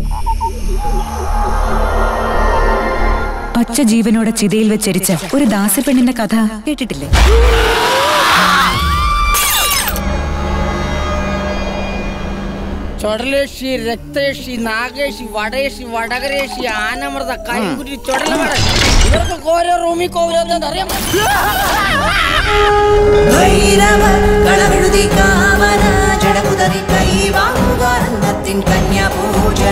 പച്ച ജീവനോടെ ചിതയിൽ വെച്ചരിച്ച ഒരു ദാസപ്പെണ്ണിന്റെ കഥ കേട്ടിട്ടില്ലേ ചൊടലേഷി രക്തേഷി നാഗേഷി വടേഷി വടകരേഷി ആനമൃത കരിങ്കുറ്റി ചൊടലമട ഇവർക്കൊക്കെ ഓരോ റൂമിൽ ഓരോന്നും അറിയാം ഭൈരവ കളമെഴുതി കാമന ജടകുതറി കൈവാങ്ങുക രംഗത്തിൻ കന്യാപൂജ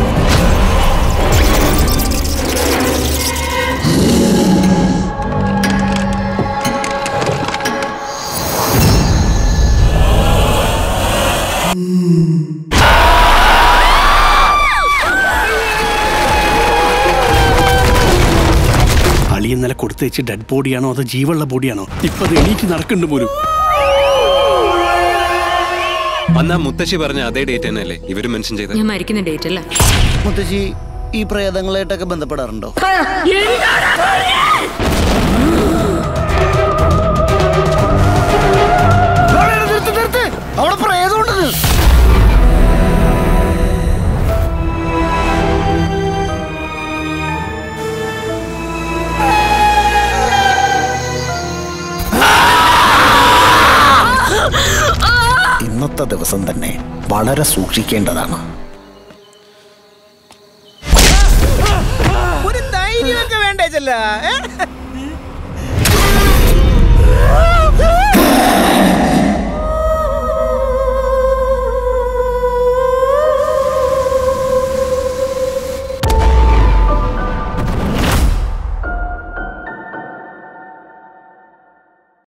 അളി ഇന്നലെ കൊടുത്തേച്ച് ഡെഡ് ബോഡിയാണോ അതോ ജീവുള്ള ബോഡിയാണോ ഇപ്പൊ അത് എണീറ്റ് നടക്കുന്നുണ്ട് പോലും അന്ന് ആ മുത്തശ്ശി പറഞ്ഞ അതേ ഡേറ്റ് തന്നെയല്ലേ ഇവര് മെൻഷൻ ചെയ്തത് ഞാൻ മരിക്കുന്ന ഡേറ്റ് അല്ല മുത്തശ്ശി ഈ പ്രേതങ്ങളായിട്ടൊക്കെ ബന്ധപ്പെടാറുണ്ടോ അവിടെ പ്രേതമുണ്ടെന്ന് ഇന്നത്തെ ദിവസം തന്നെ വളരെ സൂക്ഷിക്കേണ്ടതാണ് ഒരു ധൈര്യമൊക്കെ വേണ്ടേ ചെല്ല